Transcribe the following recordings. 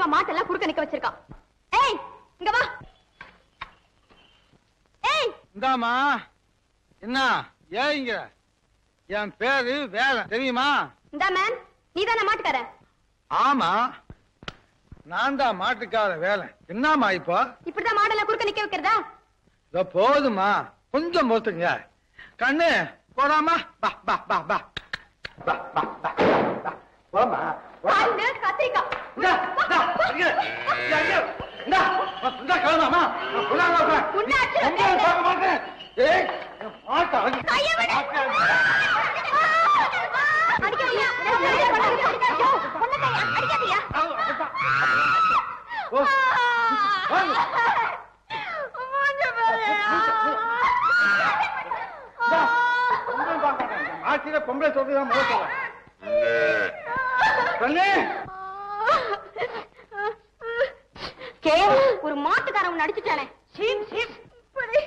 மாட்டெல்லாம் குறுக்க நிக்க வச்சிருக்கான் ஏய் இங்க வா ஏய் இந்தாமா என்ன ஏங்க என் பேரு வேலை தெரியுமா இந்த மேன் நீ தானே மாட்டுக்கார ஆமா நான் தான் மாட்டுக்கார வேலை என்னம்மா இப்போ இப்படிதான் மாடெல்லாம் குறுக்க நிக்க வைக்கிறதா இதோ போதுமா கொஞ்சம் பொறுத்துங்க கண்ணு போடாமா பா பா பா பா பா பா பா பா. போம்மா, போ. கல்லு கத்திரிக்காய் இந்தா, இந்தா, இங்க, இங்க, இங்க. இந்தா, இந்தா, கிளம்பாம்மா. உள்ளாங்க, உள்ளாங்க. உன்னாச்சு, உங்களை பார்க்க மாட்டேன். ஏய், என் மாட்டை அடி- கையை விடு. அடிக்காதீயா. பொண்ணு கையா, அடிக்காதீயா. ஓ, வாங்க. மூஞ்ச பாரு. இந்தா, உங்களை பார்க்க மாட்டேன். என் மாட்டில பொம்பளை சொல்றதுதான் முதல் சொல்றேன். கண்ணு கே ஒரு மாட்டுக்காரன் உன்னை அடிச்சுட்டானே சீம் சீம் இப்படி.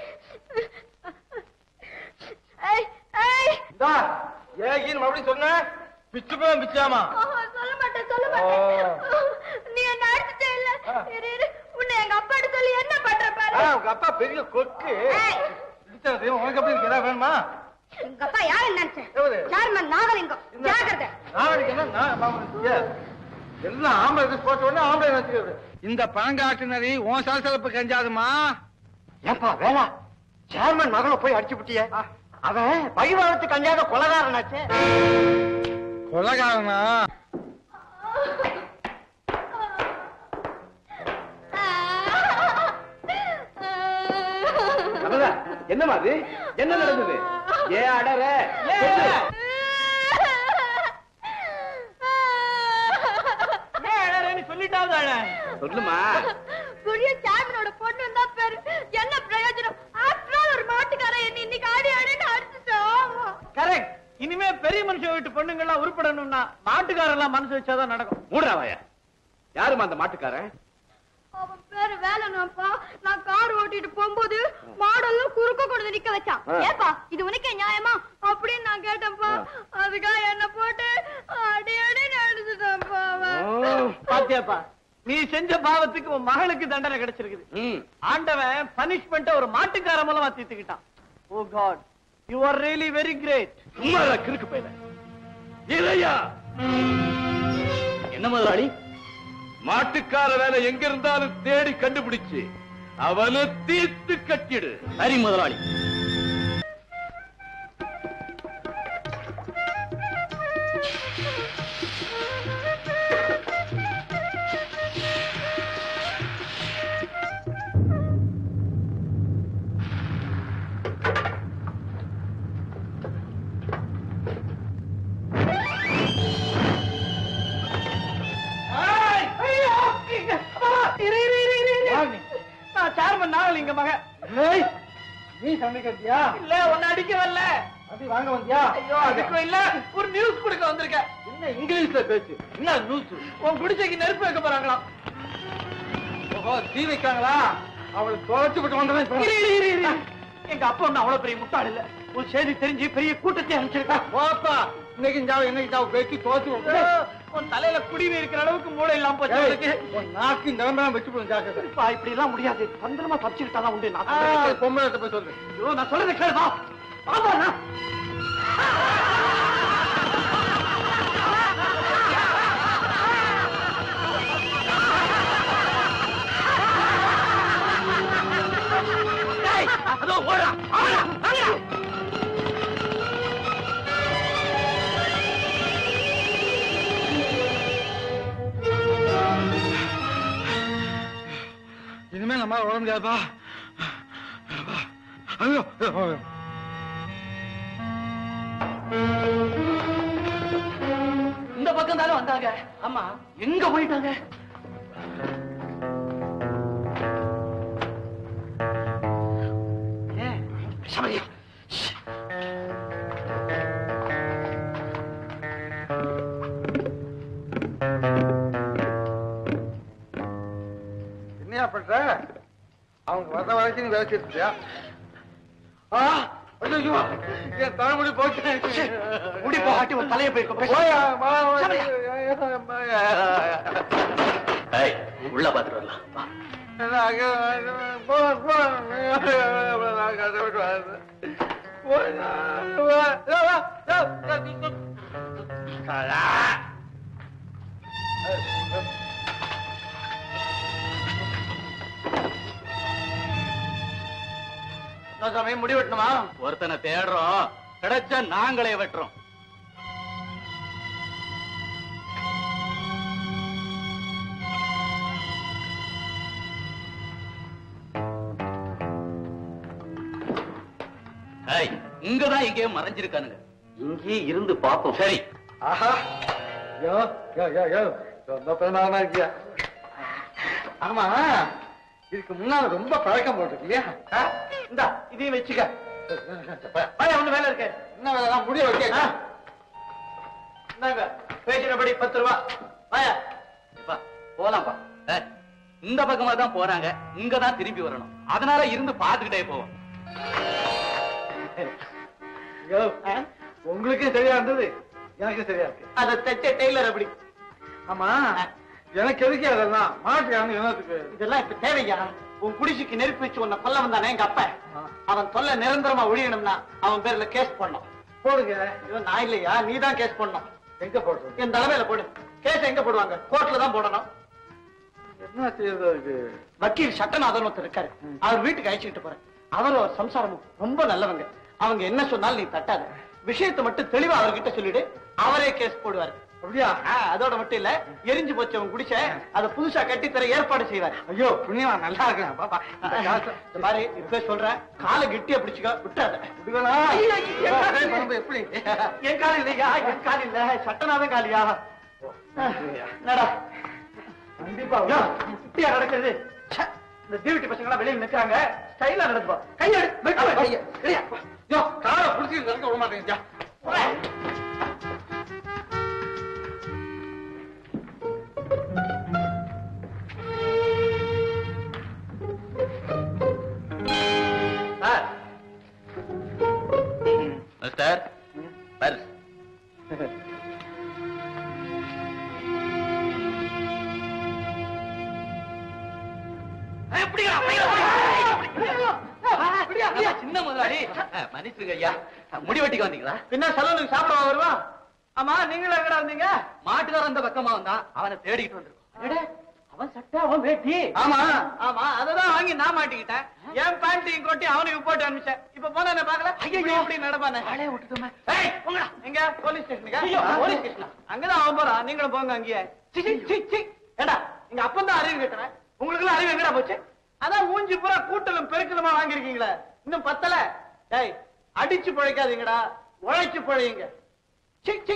ஏய், ஏய். இந்தா, ஏகின்னு மறுபடியும் சொன்னேன் பிச்சு போய் பிச்சாமா ஆஹா, சொல்ல மாட்டேன் சொல்ல ஓ. மாட்டேன் நீ என்ன அடிச்சுட்டே இல்ல ஆ. இரு, இரு. உன்னை எங்க அப்பாட்ட சொல்லி என்ன பண்ற பாரு ஆ, உங்க அப்பா பெரிய கொக்கு ஏய். இடிச்சா தெரியும், உனக்கு எப்படி இருக்கு ஏதாவது வேணுமா எங்க அப்பா யாரு நினைச்சேன் எவரு? சேர்மன் நாகலிங்கம் இந்த- ஜாகிரதை நாளைக்கு என்ன நான் பாவம் இருக்கியே. எல்லாம் ஆம்பளை dress போட்ட உடனே ஆம்பளை நினைச்சுக்கிறது இந்த பழங்காட்டு உன் சலசலப்பு கஞ்சாதுமா ஏப்பா வேலா சேர்மன் மகளை போய் அடிச்சு விட்டிய அவன் பகிர்வானத்துக்கு அஞ்சாத கொலகாரனாச்சே கொலகாரனா என்னமா அது என்ன நடந்தது ஏன் அடற சொல்லிட்டாங்க சொல்லுமா புரிய சேர்மனோட பொண்ணு தான் பேரு என்ன பிரயோஜனம் ஆஃப்டர் ஆல் ஒரு மாட்டுக்காரன் என்ன இன்னைக்கு ஆடி ஆடின்னு அடிச்சுட்டோம் கரெக்ட் இனிமே பெரிய மனுஷன் வீட்டு பொண்ணுங்கெல்லாம் உருப்படணும்னா மாட்டுக்காரெல்லாம் மனசு வச்சாதான் நடக்கும் மூடுறாவாய யாருமா அந்த மாட்டுக்காரன் அவன் பேரு வேலனாப்பா நான் கார் ஓட்டிட்டு போகும்போது மாடெல்லாம் குறுக்க கொண்டு நிக்க வச்சான் ஆ. ஏப்பா இது உனக்கே நியாயமா அப்படின்னு நான் கேட்டேன்ப்பா ஆ. அதுக்காக என்ன போட்டு அடி அடி அடிச்சுட்டான்ப்பா அவன். பாத்தியாப்பா நீ செஞ்ச பாவத்துக்கு உன் மகளுக்கு தண்டனை கிடைச்சிருக்குது ம் ஆண்டவன் பனிஷ்மெண்ட்ட ஒரு மாட்டுக்கார மூலமா தீர்த்துக்கிட்டான் oh god you are really very great உண்மையில கிறுக்கு போயில இல்லையா என்ன முதலாளி மாட்டுக்கார வேலை எங்க இருந்தாலும் தேடி கண்டுபிடிச்சு அவனை தீர்த்து கட்டிடு சரி முதலாளி நான் சேர்மன் நாகலிங்க மக ஏய், நீ சண்டைக்கியா இல்ல உன்னை அடிக்க வரல அப்படி வாங்க வந்தியா ஐயோ அதுக்கும் இல்ல ஒரு நியூஸ் கொடுக்க வந்திருக்கேன் என்ன இங்கிலீஷ்ல பேசு என்ன நியூஸ் உன் குடிசைக்கு நெருப்பு வைக்க போறாங்களாம் ஓஹோ தீ வைக்காங்களா அவளை துவைச்சு விட்டு வந்தவன் இப்ப. இரு, இரு, இரு, இரு. எங்க அப்பா ஒண்ணு அவ்வளவு பெரிய முட்டாள் இல்ல ஒரு செய்தி தெரிஞ்சு பெரிய கூட்டத்தை அனுப்பிச்சிருக்கான் போப்பா இன்னைக்கு ஜாவ இன்னைக்கு ஜாவ வெட்டி துவைச்சு விட்டு உன் தலையில குடிவி இருக்கிற அளவுக்கு மூளை இல்லாம போச்சு உனக்கு. ஏய், உன் நாக்கு இந்த நிலைமையெல்லாம் வச்சு போடும் ஜாக்கிரதை அப்பா, இப்படி எல்லாம் முடியாது தந்திரமா தப்பிச்சுக்கிட்டாதான் உண்டு நான் ஆ, சொல்றதை கேளு. பொம்பளை போய் சொல்லு ஐயோ, நான் சொல்றது கேளுமா ஆமாண்ணா அதோ ஓடா ஓடா ஓடா இனிமே நம்ம உடம்பு முடியாதுப்பா ஐயோ ஐயோ. இந்த பக்கம் தானே வந்தாங்க ஆமா எங்க போயிட்டாங்க ஏன்? சமரியா என்னையா பண்ற அவங்க வந்த வரைக்கும் நீ வேலை செய்யா ஆ ஐயோ என் தலைமுடி போச்சு முடி போகாட்டி உன் தலையை போயிருக்க போயா, வா, வா, சமரியா. ஏய், உள்ள பாத்துட்டு வரலாம் வா. சாமி முடி வெட்டணுமா ஒருத்தனை தேடுறோம் கிடைச்சா நாங்களே வெட்டுறோம் ஏய், இங்கதான் எங்கேயோ மறைஞ்சிருக்கானுங்க இங்கே இருந்து பாப்போம் சரி ஆஹா யோ யோ யோ யோ ரொம்ப பிரமாதமா இருக்கியா ஆமா இதுக்கு முன்னால ரொம்ப பழக்கம் போட்டிருக்கு இல்லையா ஆ? இந்தா இதையும் வச்சுக்க வாயா ஒண்ணு வேலை இருக்கு என்ன வேலை முடிய வைக்க ஆ? இந்தாங்க பேசினபடி பத்து ரூபா வாயா எப்பா, போலாம்ப்பா ஏய், இந்த பக்கமா தான் போறாங்க இங்க தான் திரும்பி வரணும் அதனால இருந்து பாத்துக்கிட்டே போவோம் யோ உங்களுக்கும் சரியா இருந்தது எனக்கும் சரியா இருக்கு அதை தச்ச டெய்லர் அப்படி ஆமா எனக்கு எதுக்கு அதெல்லாம் மாட்டுக்கான இனத்துக்கு இதெல்லாம் இப்ப தேவையா உன் குடிசைக்கு நெருப்பு வச்சு உன்னை கொல்ல வந்தானே எங்க அப்பா அவன் தொல்லை நிரந்தரமா ஒழியணும்னா அவன் பேர்ல கேஸ் பண்ணணும் போடுங்க ஐயோ நான் இல்லையா நீ தான் கேஸ் பண்ணணும் எங்க போடுறது என் தலைமையில போடு கேஸ் எங்க போடுவாங்க கோர்ட்ல தான் போடணும் என்ன செய்யறது அதுக்கு வக்கீல் சட்டநாதன் ஒருத்தர் இருக்காரு அவர் வீட்டுக்கு அழைச்சிட்டு போறேன் அவரும் அவர் சம்சாரமும் ரொம்ப நல்லவங்க அவங்க என்ன சொன்னாலும் நீ தட்டாத விஷயத்தை மட்டும் தெளிவா அவர்கிட்ட சொல்லிடு அவரே கேஸ் போடுவாரு அப்படியா ஆ, அதோட மட்டும் இல்ல எரிஞ்சு போச்சு அவன் குடிச்ச அதை புதுசா கட்டித்தர ஏற்பாடு செய்வார் ஐயோ புண்ணியமா நல்லா இருக்கிறேன் பாப்பா இந்த காசு- இந்த மாதிரி இப்ப சொல்றேன் காலை கெட்டியா பிடிச்சுக்க விட்டுறாத விடுவேனா? ஐயோ, ஐயோ, ஏய், என் காலு பரம்பு எப்படி என் கால் இல்லையா என் கால் இல்ல சட்டநாதன் காலியா என்னடா கண்டிப்பா ஐயோ, இப்படியா நடக்குது ச்சே, இந்த டியூட்டி பசங்க எல்லாம் வெளியில நிக்கிறாங்க ஸ்டைலா நடந்துப்பா கையெடு வெட்டு கையை சரியா யோ காரை புடிச்சு நடக்க விட மாட்டேங்க சார் மிஸ்டர் பர்ஸ் சின்ன முதலாளி மன்னிச்சுங்க ஐயா முடி வெட்டிக்க வந்தீங்களா பின்ன சலூனுக்கு சாப்பிட வருவா ஆமா நீங்களும் எங்கடா வந்தீங்க மாட்டுக்காரன் அந்த பக்கமா வந்தான் அவனை தேடிக்கிட்டு வந்திருக்கோம் அடே, அவன் சட்டை அவன் வேட்டி ஆமா ஆமா அததான் வாங்கி நான் மாட்டிக்கிட்டேன் என் பேண்டையும் கொட்டி அவனுக்கு போட்டு அனுப்பிச்சேன் இப்ப போனா என்ன பாக்கல ஐயோ எப்படி நடப்பானே விட்டுட்டுமே ஏய் போங்கடா எங்க போலீஸ் ஸ்டேஷனுக்கு போலீஸ் ஸ்டேஷனா அங்கதான் அவன் போறான் நீங்களும் போங்க அங்கேயே சி, சி, சி, சி. ஏடா எங்க அப்பன் தான் அறிவு கேட்டவன் உங்களுக்கு எல்லாம் அறிவு எங்கடா போச்சு அதான் மூஞ்சி பூரா கூட்டலும் பெருக்கலுமா வாங்கிருக்கீங்களே இன்னும் பத்தல டேய் அடிச்சு பிழைக்காதீங்கடா உழைச்சு பிழையுங்க சி சி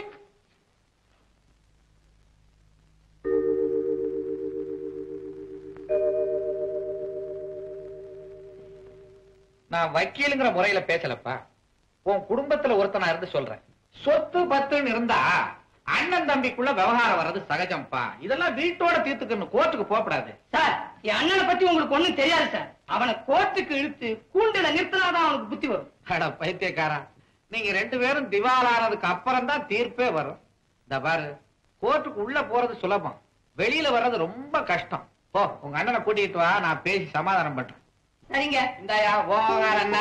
நான் வக்கீலுங்கிற முறையில பேசலப்பா உன் குடும்பத்துல ஒருத்தனா இருந்து சொல்றேன் சொத்து பத்துன்னு இருந்தா அண்ணன் தம்பிக்குள்ள விவகாரம் வர்றது சகஜம்ப்பா இதெல்லாம் வீட்டோட தீர்த்துக்கணும் கோர்ட்டுக்கு போகக்கூடாது சார் என் அண்ணனை பத்தி உங்களுக்கு ஒண்ணும் தெரியாது சார் அவனை கோர்ட்டுக்கு இழுத்து கூண்டுல நிறுத்தினாதான் அவனுக்கு புத்தி வரும் அட பைத்தியக்காரா நீங்க ரெண்டு பேரும் திவாலானதுக்கு அப்புறம் தான் தீர்ப்பே வரும் இந்த பாரு கோர்ட்டுக்கு உள்ள போறது சுலபம் வெளியில வர்றது ரொம்ப கஷ்டம் போ உங்க அண்ணனை கூட்டிட்டு வா நான் பேசி சமாதானம் பண்றேன் சரிங்க இந்தாயா ஓகார அண்ணா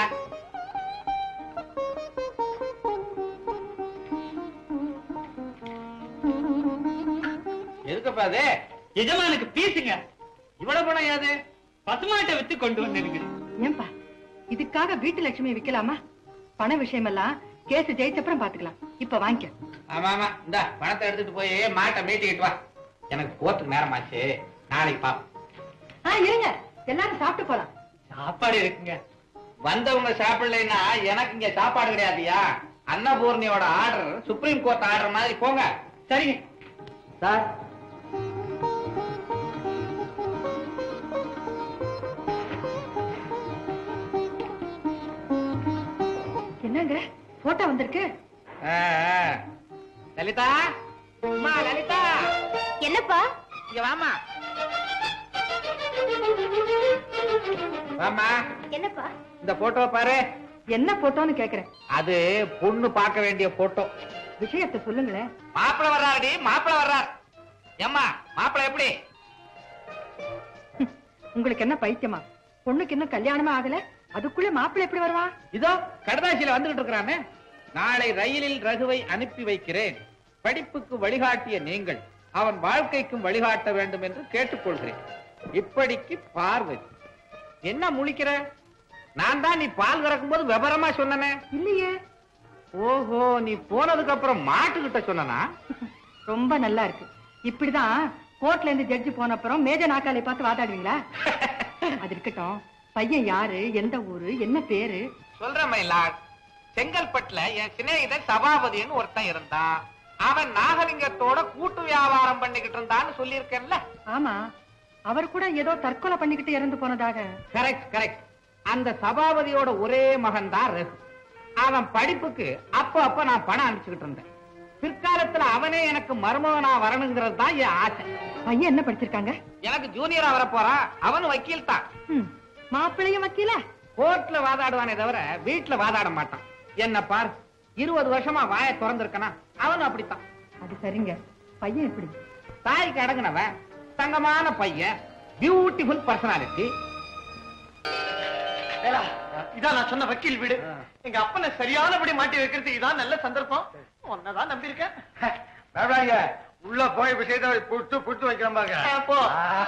எதுக்குப்பா அது எஜமானுக்கு பீசுங்க இவ்வளவு பணம் ஏது பசுமாட்டை வித்து கொண்டு வந்திருங்க ஏன்பா இதுக்காக வீட்டு லட்சுமி விக்கலாமா பண விஷயமெல்லாம் கேஸ் ஜெயிச்சப்புறம் பாத்துக்கலாம் இப்ப வாங்கிக்க ஆமா ஆமா இந்த பணத்தை எடுத்துட்டு போய் மாட்டை மீட்டிக்கிட்டு வா எனக்கு போறதுக்கு நேரமாச்சு நாளைக்கு பாப்போம் ஆ இருங்க எல்லாரும் சாப்பிட்டு போலாம் சாப்பாடு இருக்குங்க வந்தவங்க சாப்பிடலைன்னா எனக்கு இங்க சாப்பாடு கிடையாதுயா அன்னபூர்ணியோட ஆர்டர் சுப்ரீம் கோர்ட் ஆர்டர் மாதிரி போங்க சரிங்க சார் என்னங்க போட்டோ வந்திருக்கு ஆ, ஆ. லலிதா அம்மா லலிதா என்னப்பா இங்க வாமா வாமா என்னப்பா இந்த போட்டோ பாரு என்ன போட்டோன்னு கேக்குறேன் அது பொண்ணு பார்க்க வேண்டிய போட்டோ விஷயத்தை சொல்லுங்களேன் மாப்பிள வர்றாருடி மாப்பிள வர்றார் ஏம்மா மாப்பிள எப்படி ஹம், உங்களுக்கு என்ன பைத்தியமா பொண்ணுக்கு இன்னும் கல்யாணமே ஆகல அதுக்குள்ள மாப்பிள்ளை எப்படி வருவான் இதோ கடதாசியில வந்துகிட்டு இருக்கிறானே நாளை ரயிலில் ரகுவை அனுப்பி வைக்கிறேன் படிப்புக்கு வழிகாட்டிய நீங்கள் அவன் வாழ்க்கைக்கும் வழிகாட்ட வேண்டும் என்று கேட்டுக்கொள்கிறேன் இப்படிக்கு பார்வை என்ன முழிக்கிற நான் தான் நீ பால் கறக்கும் போது விவரமா சொன்னனே இல்லையே ஓஹோ நீ போனதுக்கு அப்புறம் மாட்டுக்கிட்ட சொன்னனா ரொம்ப நல்லா இருக்கு இப்படிதான் கோர்ட்ல இருந்து ஜட்ஜி போன அப்புறம் மேஜ நாக்காளி பார்த்து வாதாடுவீங்களா அது இருக்கட்டும் பையன் யாரு எந்த ஊரு என்ன பேரு சொல்றேன் மயிலாட் செங்கல்பட்டுல என் சிநேகிதன் சபாபதின்னு ஒருத்தன் இருந்தான் அவன் நாகலிங்கத்தோட கூட்டு வியாபாரம் பண்ணிக்கிட்டு இருந்தான்னு சொல்லியிருக்கேன்ல ஆமா அவர் கூட ஏதோ தற்கொலை பண்ணிக்கிட்டு இறந்து போனதாக கரெக்ட் கரெக்ட் அந்த சபாபதியோட ஒரே மகன் தான் ரகு அவன் படிப்புக்கு அப்ப அப்ப நான் பணம் அனுப்பிச்சுக்கிட்டு இருந்தேன் பிற்காலத்துல அவனே எனக்கு மருமகனா வரணுங்கிறது தான் என் ஆசை பையன் என்ன படிச்சிருக்காங்க எனக்கு ஜூனியரா வரப்போறான் அவனும் வக்கீல் தான் ம், மாப்பிள்ளையும் வக்கீல கோர்ட்ல வாதாடுவானே தவிர வீட்டுல வாதாட மாட்டான் என்ன பார் இருபது வருஷமா வாயை திறந்திருக்கனா அவனும் அப்படித்தான் அது சரிங்க பையன் எப்படி தாய்க்கு அடங்குனவன் தங்கமான பையன் பியூட்டிஃபுல் பர்சனாலிட்டி வேலா, இதான் நான் சொன்ன வக்கீல் வீடு எங்க அப்பனை சரியானபடி மாட்டி வைக்கிறதுக்கு இதான் நல்ல சந்தர்ப்பம் உன்னதான் நம்பி இருக்கேன் பயப்படாங்க உள்ள போய் விஷயத்தை புட்டு புட்டு வைக்கிறோம் பாருங்க ஆ, போ.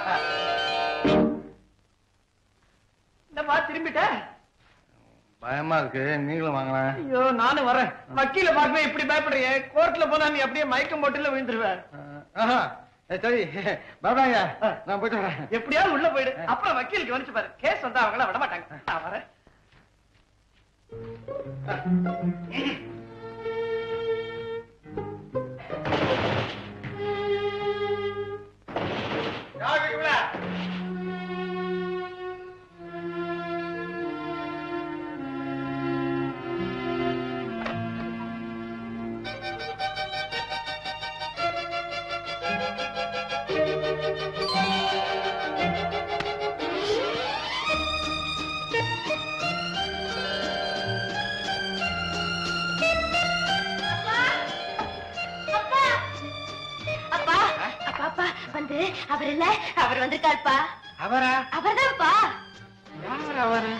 என்னப்பா திரும்பிட்ட பயமா இருக்கு நீங்களும் வாங்களேன் ஐயோ நானும் வரேன் வக்கீல பார்க்கவே இப்படி பயப்படுறீங்க கோர்ட்ல போனா நீ அப்படியே மயக்கம் போட்டுல விழுந்துருவ ஆஹா, ஏ, சரி பயப்படாங்க நான் போயிட்டு வரேன் எப்படியாவது உள்ள போயிடு அப்புறம் வக்கீல் கவனிச்சு பாரு கேஸ் வந்தா அவங்கள விட மாட்டாங்க நான் வரேன் யார் வீட்டுக்குள்ள? அப்பா அப்பா அப்பா அப்பா வந்து அவர் இல்ல அவர் வந்திருக்காருப்பா அவரா அவர்தான்ப்பா யார் அவரு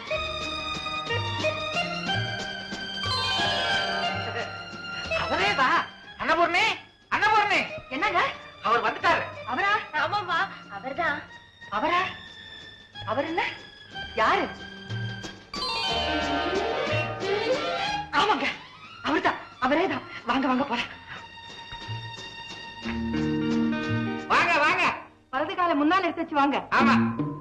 அவரேதான் அன்னபூர்ணி அன்னபூர்ணி என்னங்க அவர் வந்துட்டாரு அவரா ஆமாம்மா அவர்தான் அவரா அவர் என்ன யாரு ஆமாங்க அவர்தான் அவரேதான் வாங்க வாங்க போறேன் வாங்க வாங்க வலது கால முன்னால எடுத்து வச்சு வாங்க ஆமா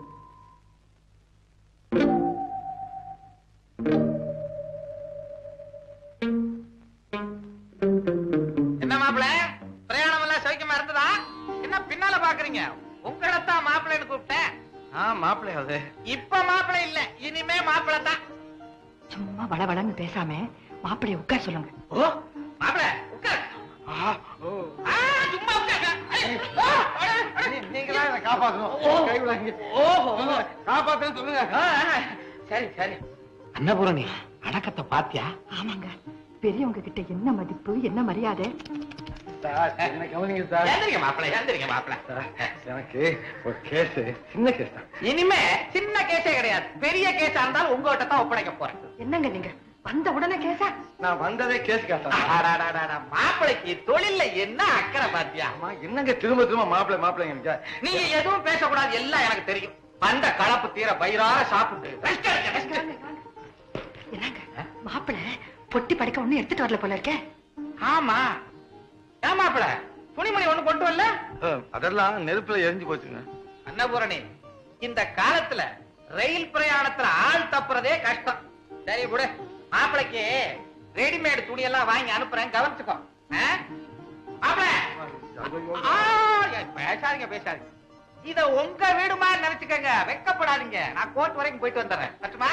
என்ன மாப்பிள பிரயாணம் எல்லாம் சௌக்கியமா இருந்ததா என்ன பின்னால பாக்குறீங்க உங்களைத்தான் மாப்பிள்ளைன்னு கூப்பிட்டேன் ஆ மாப்பிள்ளை அது இப்ப மாப்பிள்ளை இல்ல இனிமே மாப்பிள்ளை தான் சும்மா வளவளன்னு பேசாம மாப்பிள்ளைய உட்கார சொல்லுங்க ஓ மாப்பிள்ளை உட்கார் ஆ, ஓ. ஆ, சும்மா உட்கார் ஐய், ஆ, அட, அட. நீ- நீங்க தான் என்னை காப்பாத்தணும் கை விடாதீங்க. ஓஹோ காப்பாத்துன்னு சொல்லுங்க ஆ, ஆ, சரி சரி அன்னபூரணி அடக்கத்தை பாத்தியா ஆமாங்க பெரியவங்க கிட்ட என்ன மதிப்பு என்ன மரியாதை சார் என்ன கவனிங்க சார் ஏந்திரிங்க மாப்பிள்ளை ஏந்திரிங்க மாப்பிள்ளை சார், எனக்கு ஒரு கேஸ் சின்ன கேஸ் தான் இனிமே சின்ன கேஸே கிடையாது பெரிய கேஸா இருந்தாலும் உங்ககிட்ட தான் ஒப்படைக்க போறேன் என்னங்க நீங்க வந்த உடனே கேசா நான் வந்ததே கேஸ் கேட்டேன் அடாடாடாடா, மாப்பிள்ளைக்கு தொழில்ல என்ன அக்கறை பாத்தியா அம்மா என்னங்க திரும்ப திரும்ப மாப்பிள்ளை மாப்பிள்ளைங்க இருக்கா? நீங்க எதுவும் பேசக்கூடாது எல்லாம் எனக்கு தெரியும் வந்த கலப்பு தீர வயிறார சாப்பிட்டு rest எடுங்க, rest எடுங்க. என்னங்க மாப்பிள்ளை பொட்டி படைக்க ஒண்ணும் எடுத்துட்டு வரல போல இருக்கே ஆமா ஏன் மாப்பிள்ளை துணிமணி ஒண்ணு கொண்டு வரல அஹ், அதெல்லாம் நெருப்புல எரிஞ்சு போச்சுங்க அன்னபூரணி இந்த காலத்துல ரயில் பிரயாணத்துல ஆள் தப்புறதே கஷ்டம் சரி விடு மாப்பிளைக்கு ரெடிமேட் துணி எல்லாம் வாங்கி அனுப்புறேன் கவனிச்சுக்கோ ஆ? மாப்பிளை ஆ, ஏய், பேசாதீங்க பேசாதீங்க இத உங்க வீடு மாதிரி நினைச்சுக்கங்க வெக்கப்படாதீங்க நான் கோர்ட் வரைக்கும் போயிட்டு வந்துடுறேன் பட்டுமா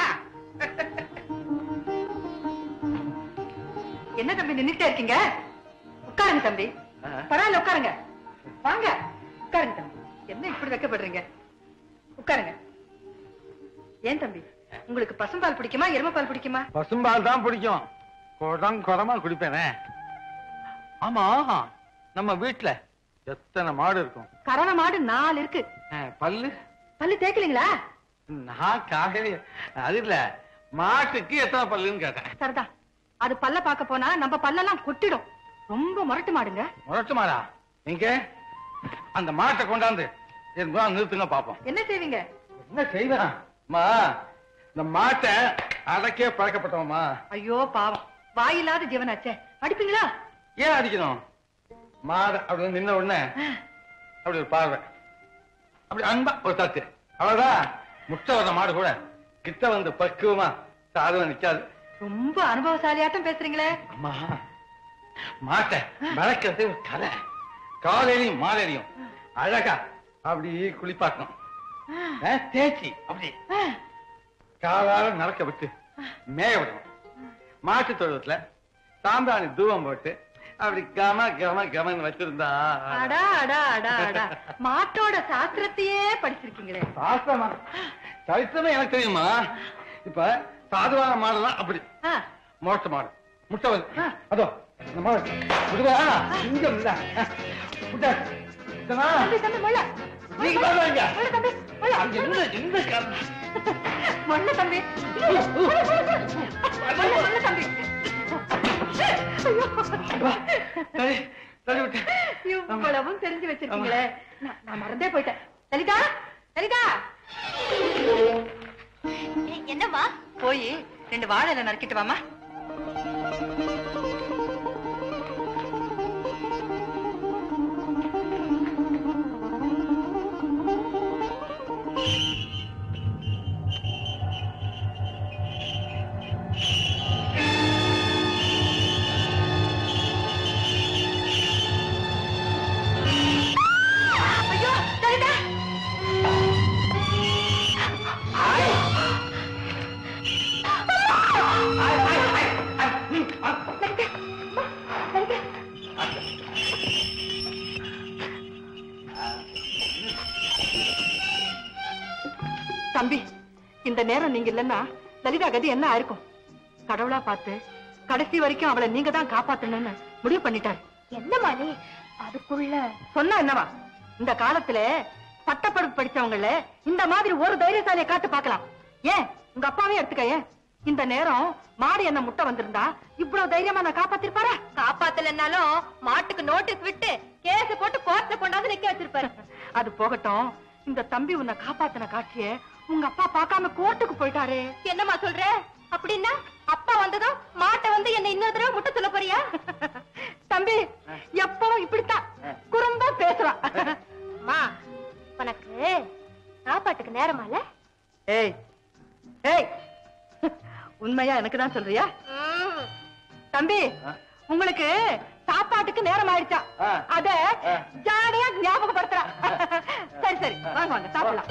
என்ன தம்பி நின்னுட்டே இருக்கீங்க உட்காருங்க தம்பி ஆ. பரவாயில்ல உட்காருங்க வாங்க உட்காருங்க தம்பி என்ன இப்படி வைக்கப்படுறீங்க உட்காருங்க ஏன் தம்பி உங்களுக்கு பசும்பால் பிடிக்குமா எருமைப்பால் பிடிக்குமா பசும்பால் தான் பிடிக்கும் குடம் குடமா குடிப்பேனே ஆமா நம்ம வீட்டுல எத்தனை மாடு இருக்கும் கறவை மாடு நாலு இருக்கு அஹ், பல்லு பல்லு தேய்க்கலீங்களா நான் காலையில அது இல்ல மாட்டுக்கு எத்தனை பல்லுன்னு கேட்டேன் சரிதான் அது பல்ல பார்க்க போனா நம்ம பல்லெல்லாம் கொட்டிடும் ரொம்ப முரட்டு மாடுங்க முரட்டு மாடா எங்க அந்த மாட்டை கொண்டாந்து என் முன்னாடி நிறுத்துங்க பாப்போம் என்ன செய்வீங்க என்ன செய்வேன் அம்மா இந்த மாட்டை அடக்கே பழக்கப்பட்டவம்மா ஐயோ பாவம் வாயில்லாத ஜீவனாச்சே அடிப்பீங்களா ஏன் அடிக்கணும் மாடு அப்படி நின்ன உடனே அப்படி ஒரு பார்வை அப்படி அன்பா ஒரு தட்டு அவ்வளவுதான் முட்டை வர்ற மாடு கூட கிட்ட வந்து பக்குவமா சாதம் நிக்காது ரொம்ப அனுபவசாலியாட்டம் பேசுறீங்களே அம்மா மாட்டை வளர்க்கறது ஒரு கலை காலையிலையும் மாலையிலையும் அழகா அப்படி குளிப்பாட்டணும் ஆ, தேய்ச்சி அப்படி காலால நடக்க விட்டு மேய விடணும் மாட்டு தொழுவத்துல சாம்பிராணி தூவம் போட்டு அப்படி கம கம கமன்னு வச்சிருந்தா அடா அடா அடா அடா மாட்டோட சாஸ்திரத்தையே படிச்சிருக்கீங்களே சாஸ்திரமா சரித்திரமே எனக்கு தெரியுமா இப்ப சாதுவான மாடெல்லாம் அப்படி ஆ, மோட்ட மாடு முட்டை வந்து அதோ இந்த மாடு முடுவா இங்க இல்ல முட்டை இதனா? தம்பி தம்பி முள்ள நீங்க வாங்க முள்ள தம்பி முள்ள அங்க என்ன என்ன காரணம் முள்ள தம்பி முள்ள முள்ள தம்பி சரி சரி விட்டு இவ்வளவும் தெரிஞ்சு வச்சிருக்கீங்களே நான் நான் மறந்தே போயிட்டேன் லலிதா லலிதா என்னம்மா போய் ரெண்டு வாழை இலை நறுக்கிட்டு வாமா ஐயோ லலிதா தம்பி இந்த நேரம் நீங்க இல்லன்னா லலிதா கதி என்ன ஆயிருக்கும் கடவுளா பார்த்து கடைசி வரைக்கும் அவளை நீங்க தான் காப்பாத்தணும்னு முடிவு பண்ணிட்டாரு என்னம்மா நீ அதுக்குள்ள சொன்னா என்னவா இந்த காலத்துல பட்டப்படிப்பு படிச்சவங்கள இந்த மாதிரி ஒரு தைரியசாலியை காட்டு பார்க்கலாம் ஏன் உங்க அப்பாவே எடுத்துக்க ஏன் இந்த நேரம் மாடு என்ன முட்டை வந்திருந்தா இவ்வளவு தைரியமா நான் காப்பாத்திருப்பாரா காப்பாத்தலன்னாலும் மாட்டுக்கு நோட்டீஸ் விட்டு கேஸ் போட்டு கோர்ட்ல கொண்டாந்து நிக்க வச்சிருப்பாரு அது போகட்டும் இந்த தம்பி உன்னை காப்பாத்தின காட்சிய உங்க அப்பா பார்க்காம கோர்ட்டுக்கு போயிட்டாரே என்னம்மா சொல்ற அப்படின்னா அப்பா வந்ததும் மாட்டை வந்து என்ன இன்னொரு தடவை முட்டை சொல்ல போறியா தம்பி எப்பவும் இப்படித்தான் குறும்பா பேசுறான் அம்மா உனக்கு சாப்பாட்டுக்கு நேரமால ஏய் ஏய் உண்மையா எனக்கு தான் சொல்றியா தம்பி உங்களுக்கு சாப்பாட்டுக்கு நேரம் ஆயிடுச்சா ஆ. அத ஆ. ஜாடையா ஞாபகப்படுத்துறா சரி சரி வாங்க வாங்க சாப்பிடலாம்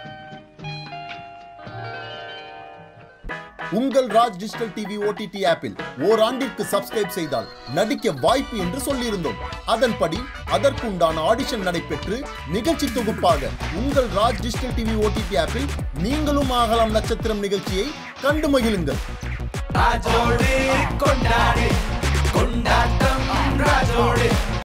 உங்கள் ராஜ் டிஜிட்டல் டிவி ஓடிடி ஆப்பில் ஓராண்டிற்கு சப்ஸ்கிரைப் செய்தால் நடிக்க வாய்ப்பு என்று சொல்லியிருந்தோம் அதன்படி அதற்குண்டான ஆடிஷன் நடைபெற்று நிகழ்ச்சி தொகுப்பாக உங்கள் ராஜ் டிஜிட்டல் டிவி ஓடிடி ஆப்பில் நீங்களும் ஆகலாம் நட்சத்திரம் நிகழ்ச்சியை கண்டு மகிழுங்கள் ராஜோடு கொண்டாடு கொண்டாட்டம் ராஜோடு